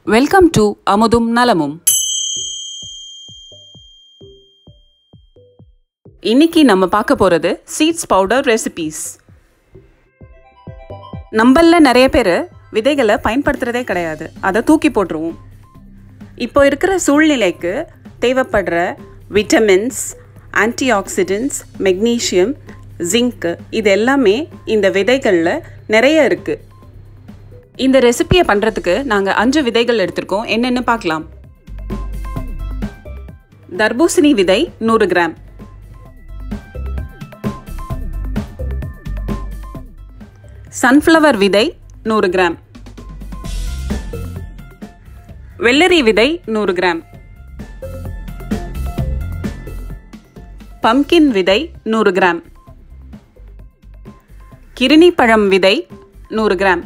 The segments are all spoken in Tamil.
வெல்கம் டு அமுதும் நலமும் இன்னைக்கு நம்ம பார்க்க போகிறது சீட்ஸ் பவுடர் ரெசிபீஸ் நம்மள நிறைய பேர் விதைகளை பயன்படுத்துகிறதே கிடையாது அதை தூக்கி போட்டுருவோம் இப்போ இருக்கிற சூழ்நிலைக்கு தேவைப்படுற vitamins antioxidants magnesium zinc இது எல்லாமே இந்த விதைகளில் நிறைய இருக்குது இந்த ரெசிபியை பண்ணுறதுக்கு நாங்கள் அஞ்சு விதைகள் எடுத்திருக்கோம் என்னென்னு பார்க்கலாம் தர்பூசணி விதை நூறு கிராம் சன்ஃப்ளவர் விதை நூறு கிராம் வெள்ளரி விதை நூறு கிராம் பம்கின் விதை நூறு கிராம் கிருணி பழம் விதை நூறு கிராம்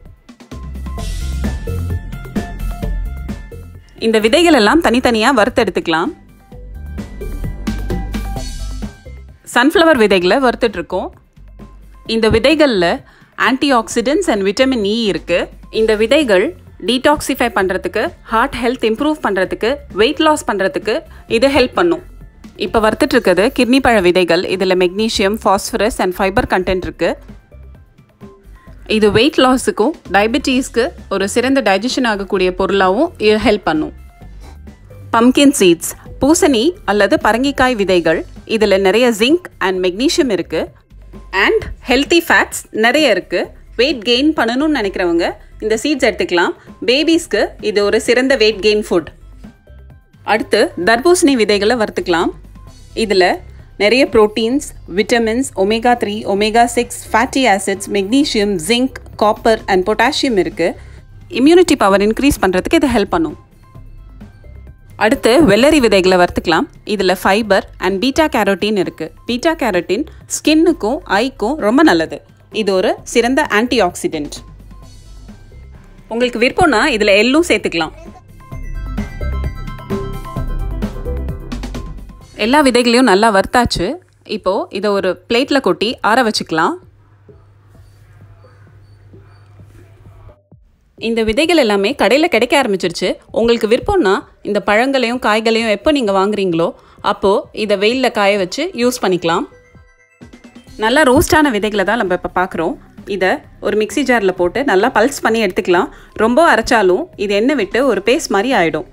இந்த விதைகள் எல்லாம் தனித்தனியாக வறுத்தெடுத்துக்கலாம் சன்ஃப்ளவர் விதைகளை வறுத்துட்டு இருக்கோம் இந்த விதைகளில் antioxidants and vitamin E இருக்குது இந்த விதைகள் டீடாக்சிஃபை பண்ணுறதுக்கு ஹார்ட் ஹெல்த் இம்ப்ரூவ் பண்ணுறதுக்கு வெயிட் லாஸ் பண்ணுறதுக்கு இது ஹெல்ப் பண்ணும் இப்போ வறுத்துட்டு இருக்கிறது கிட்னி பழ விதைகள் இதில் magnesium phosphorus and fibre content இருக்குது இது வெயிட் லாஸுக்கும் டயபெட்டீஸ்க்கு ஒரு சிறந்த டைஜஷன் ஆகக்கூடிய பொருளாகவும் இது ஹெல்ப் பண்ணும் பம்கின் சீட்ஸ் பூசணி அல்லது பரங்கிக்காய் விதைகள் இதில் நிறைய ஜிங்க் அண்ட் மெக்னீஷியம் இருக்குது அண்ட் ஹெல்த்தி ஃபேட்ஸ் நிறைய இருக்குது வெயிட் கெயின் பண்ணணும்னு நினைக்கிறவங்க இந்த சீட்ஸ் எடுத்துக்கலாம் பேபிஸ்க்கு இது ஒரு சிறந்த வெயிட் கெயின் ஃபுட் அடுத்து தர்பூசணி விதைகளை வறுத்துக்கலாம் இதில் நிறைய proteins vitamins omega three omega six fatty acids magnesium zinc copper and potassium இருக்குது இம்யூனிட்டி பவர் இன்க்ரீஸ் பண்ணுறதுக்கு இது ஹெல்ப் பண்ணும் அடுத்து வெள்ளரி விதைகளை வறுத்துக்கலாம் இதில் ஃபைபர் அண்ட் பீட்டா கேரோட்டின் இருக்குது பீட்டா கேரோட்டின் ஸ்கின்னுக்கும் ஐக்கும் ரொம்ப நல்லது இது ஒரு சிறந்த ஆன்டி ஆக்சிடென்ட் உங்களுக்கு விருப்பம்னா இதில் எள்ளும் சேர்த்துக்கலாம் எல்லா விதைகளையும் நல்லா வறுத்தாச்சு இப்போது இதை ஒரு பிளேட்டில் கொட்டி ஆற வச்சுக்கலாம் இந்த விதைகள் எல்லாமே கடையில் கிடைக்க ஆரம்பிச்சிருச்சு உங்களுக்கு விருப்பம்னா இந்த பழங்களையும் காய்களையும் எப்போ நீங்கள் வாங்குறீங்களோ அப்போது இதை வெயிலில் காய வச்சு யூஸ் பண்ணிக்கலாம் நல்லா ரோஸ்டான விதைகளை தான் நம்ம இப்போ பார்க்குறோம் இதை ஒரு மிக்சி ஜாரில் போட்டு நல்லா பல்ஸ் பண்ணி எடுத்துக்கலாம் ரொம்ப அரைச்சாலும் இது எண்ணெய் விட்டு ஒரு பேஸ்ட் மாதிரி ஆகிடும்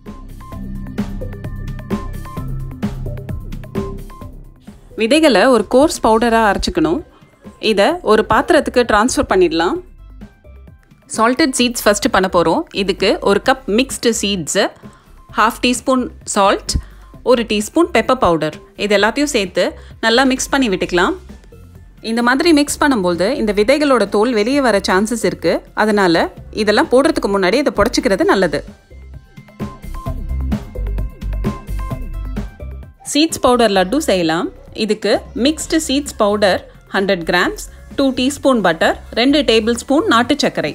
விதைகளை ஒரு கோர்ஸ் பவுடராக அரைச்சிக்கணும் இதை ஒரு பாத்திரத்துக்கு ட்ரான்ஸ்ஃபர் பண்ணிடலாம் சால்டட் சீட்ஸ் ஃபஸ்ட்டு பண்ண போகிறோம் இதுக்கு ஒரு cup mixed seeds half teaspoon salt ஒரு டீஸ்பூன் பெப்பர் பவுடர் இது எல்லாத்தையும் சேர்த்து நல்லா மிக்ஸ் பண்ணி விட்டுக்கலாம் இந்த மாதிரி மிக்ஸ் பண்ணும்போது இந்த விதைகளோட தோல் வெளியே வர சான்சஸ் இருக்குது அதனால் இதெல்லாம் போடுறதுக்கு முன்னாடி இதை புடச்சிக்கிறது நல்லது சீட்ஸ் பவுடர் லட்டு செய்யலாம் இதுக்கு mixed seeds powder hundred grams two teaspoon butter ரெண்டு டேபிள் ஸ்பூன் நாட்டு சர்க்கரை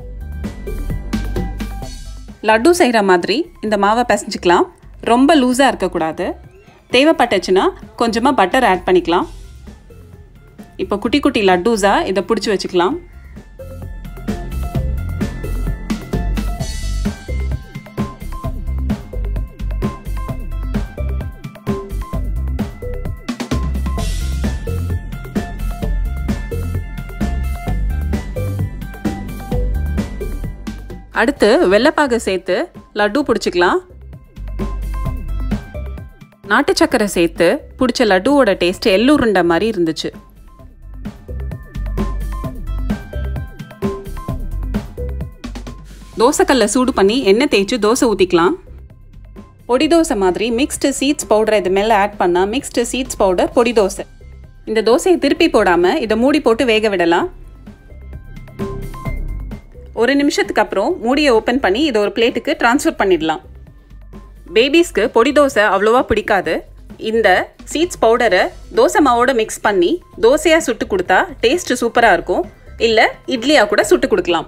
லட்டு செய்கிற மாதிரி இந்த மாவை பிசைஞ்சிக்கலாம் ரொம்ப லூஸாக இருக்கக்கூடாது தேவைப்பட்டுச்சுன்னா கொஞ்சமாக பட்டர் ஆட் பண்ணிக்கலாம் இப்போ குட்டி குட்டி லட்டூஸாக இதை பிடிச்சி வச்சுக்கலாம் அடுத்து வெள்ளைப்பாகை சேர்த்து லட்டு பிடிச்சிக்கலாம் நாட்டு சக்கரை சேர்த்து பிடிச்ச லட்டுவோட டேஸ்ட் எள்ளுருண்டை மாதிரி இருந்துச்சு தோசைக்கல்ல சூடு பண்ணி எண்ணெய் தேய்ச்சி தோசை ஊற்றிக்கலாம் பொடி தோசை மாதிரி மிக்ஸ்டு சீட்ஸ் பவுடர் இது மேலே ஆட் பண்ணால் மிக்ஸ்டு சீட்ஸ் பவுடர் பொடி தோசை இந்த தோசையை திருப்பி போடாமல் இதை மூடி போட்டு வேக விடலாம் ஒரு நிமிஷத்துக்கு அப்புறம் மூடியை ஓப்பன் பண்ணி இதை ஒரு பிளேட்டுக்கு ட்ரான்ஸ்ஃபர் பண்ணிடலாம் பேபிஸ்க்கு பொடி தோசை அவ்வளோவா பிடிக்காது இந்த சீட்ஸ் பவுடரை தோசை மாவோட மிக்ஸ் பண்ணி தோசையாக சுட்டு கொடுத்தா டேஸ்ட்டு சூப்பராக இருக்கும் இல்லை இட்லியாக கூட சுட்டு கொடுக்கலாம்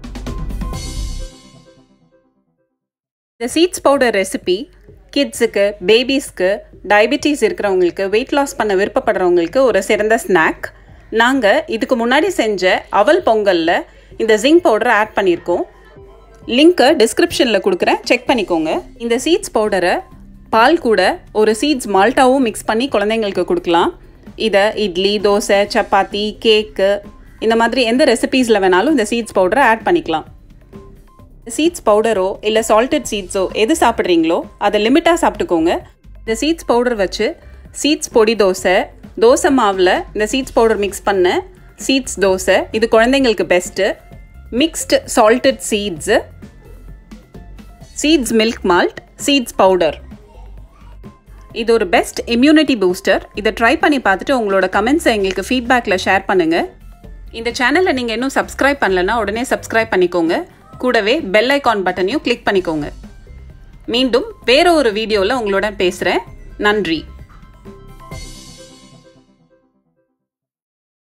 இந்த சீட்ஸ் பவுடர் ரெசிபி கிட்ஸுக்கு பேபிஸ்க்கு டயபிட்டிஸ் இருக்கிறவங்களுக்கு வெயிட் லாஸ் பண்ண விருப்பப்படுறவங்களுக்கு ஒரு சிறந்த ஸ்நாக் நாங்கள் இதுக்கு முன்னாடி செஞ்ச அவல் பொங்கலில் இந்த ஜிங்க் பவுடரை ஆட் பண்ணியிருக்கோம் லிங்க்கை டிஸ்கிரிப்ஷனில் கொடுக்குறேன் செக் பண்ணிக்கோங்க இந்த சீட்ஸ் பவுடரை பால் கூட ஒரு சீட்ஸ் மால்ட்டாவும் மிக்ஸ் பண்ணி குழந்தைங்களுக்கு கொடுக்கலாம் இதை இட்லி தோசை சப்பாத்தி கேக்கு இந்த மாதிரி எந்த ரெசிபீஸில் வேணாலும் இந்த சீட்ஸ் பவுடரை ஆட் பண்ணிக்கலாம் சீட்ஸ் பவுடரோ இல்லை சால்டட் சீட்ஸோ எது சாப்பிட்றீங்களோ அதை லிமிட்டாக சாப்பிட்டுக்கோங்க இந்த சீட்ஸ் பவுடர் வச்சு சீட்ஸ் பொடி தோசை தோசை மாவில் இந்த சீட்ஸ் பவுடர் மிக்ஸ் பண்ண சீட்ஸ் தோசை இது குழந்தைங்களுக்கு best mixed salted seeds seeds milk malt seeds powder இது ஒரு பெஸ்ட் இம்யூனிட்டி பூஸ்டர் இதை ட்ரை பண்ணி பார்த்துட்டு உங்களோட கமெண்ட்ஸை எங்களுக்கு ஃபீட்பேக்கில் ஷேர் பண்ணுங்கள் இந்த சேனலை நீங்கள் இன்னும் சப்ஸ்கிரைப் பண்ணலன்னா உடனே சப்ஸ்கிரைப் பண்ணிக்கோங்க கூடவே பெல் ஐக்கான் பட்டனையும் கிளிக் பண்ணிக்கோங்க மீண்டும் வேற ஒரு வீடியோவில் உங்களோட பேசுகிறேன் நன்றி